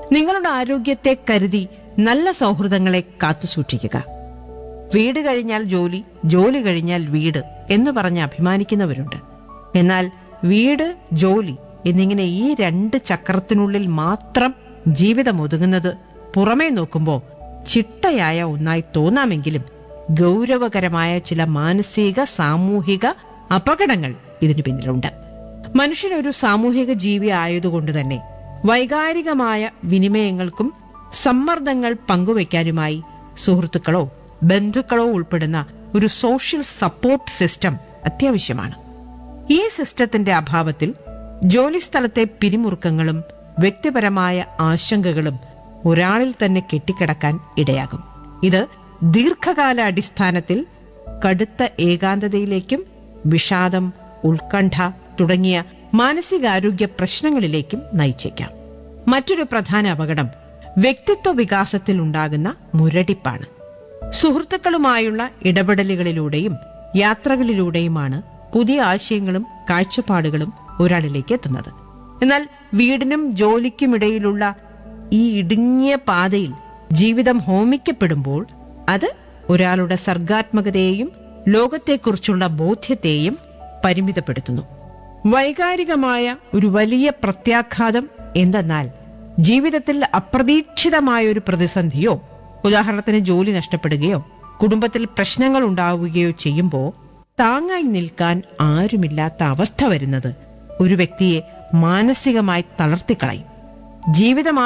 നിങ്ങളുടെ ആരോഗ്യത്തെ കരുതി നല്ല സൗഹൃദങ്ങളെ കാത്തുസൂക്ഷിക്കുക വീട് കഴിഞ്ഞാൽ ജോലി ജോലി കഴിഞ്ഞാൽ വീട് എന്ന് പറഞ്ഞ് അഭിമാനിക്കുന്നവരുണ്ട് എന്നാൽ വീട് ജോലി എന്നിങ്ങനെ ഈ രണ്ട് ചക്രത്തിനുള്ളിൽ മാത്രം ജീവിതം ഒതുങ്ങുന്നത് പുറമേ നോക്കുമ്പോൾ ചിട്ടയായ ഒന്നായി തോന്നാമെങ്കിലും ഗൗരവകരമായ ചില മാനസിക സാമൂഹിക അപകടങ്ങൾ ഇതിനു പിന്നിലുണ്ട് മനുഷ്യനൊരു സാമൂഹിക ജീവി ആയതുകൊണ്ട് തന്നെ വൈകാരികമായ വിനിമയങ്ങൾക്കും സമ്മർദ്ദങ്ങൾ പങ്കുവയ്ക്കാനുമായി സുഹൃത്തുക്കളോ ബന്ധുക്കളോ ഉൾപ്പെടുന്ന ഒരു സോഷ്യൽ സപ്പോർട്ട് സിസ്റ്റം അത്യാവശ്യമാണ് ഈ സിസ്റ്റത്തിന്റെ അഭാവത്തിൽ ജോലിസ്ഥലത്തെ പിരിമുറുക്കങ്ങളും വ്യക്തിപരമായ ആശങ്കകളും ഒരാളിൽ തന്നെ കെട്ടിക്കിടക്കാൻ ഇടയാകും ഇത് ദീർഘകാല അടിസ്ഥാനത്തിൽ കടുത്ത ഏകാന്തതയിലേക്കും വിഷാദം ഉത്കണ്ഠ തുടങ്ങിയ മാനസികാരോഗ്യ പ്രശ്നങ്ങളിലേക്കും നയിച്ചേക്കാം മറ്റൊരു പ്രധാന അപകടം വ്യക്തിത്വ വികാസത്തിൽ ഉണ്ടാകുന്ന മുരടിപ്പാണ് സുഹൃത്തുക്കളുമായുള്ള ഇടപെടലുകളിലൂടെയും യാത്രകളിലൂടെയുമാണ് പുതിയ ആശയങ്ങളും കാഴ്ചപ്പാടുകളും ഒരാളിലേക്ക് എത്തുന്നത് എന്നാൽ വീടിനും ജോലിക്കുമിടയിലുള്ള ഈ ഇടുങ്ങിയ പാതയിൽ ജീവിതം ഹോമിക്കപ്പെടുമ്പോൾ അത് ഒരാളുടെ സർഗാത്മകതയെയും ലോകത്തെക്കുറിച്ചുള്ള ബോധ്യത്തെയും പരിമിതപ്പെടുത്തുന്നു വൈകാരികമായ ഒരു വലിയ പ്രത്യാഘാതം എന്തെന്നാൽ ജീവിതത്തിൽ അപ്രതീക്ഷിതമായ ഒരു പ്രതിസന്ധിയോ ഉദാഹരണത്തിന് ജോലി നഷ്ടപ്പെടുകയോ കുടുംബത്തിൽ പ്രശ്നങ്ങൾ ഉണ്ടാവുകയോ ചെയ്യുമ്പോൾ താങ്ങായി നിൽക്കാൻ ആരുമില്ലാത്ത അവസ്ഥ വരുന്നത് ഒരു വ്യക്തിയെ മാനസികമായി തളർത്തിക്കളയും ജീവിതം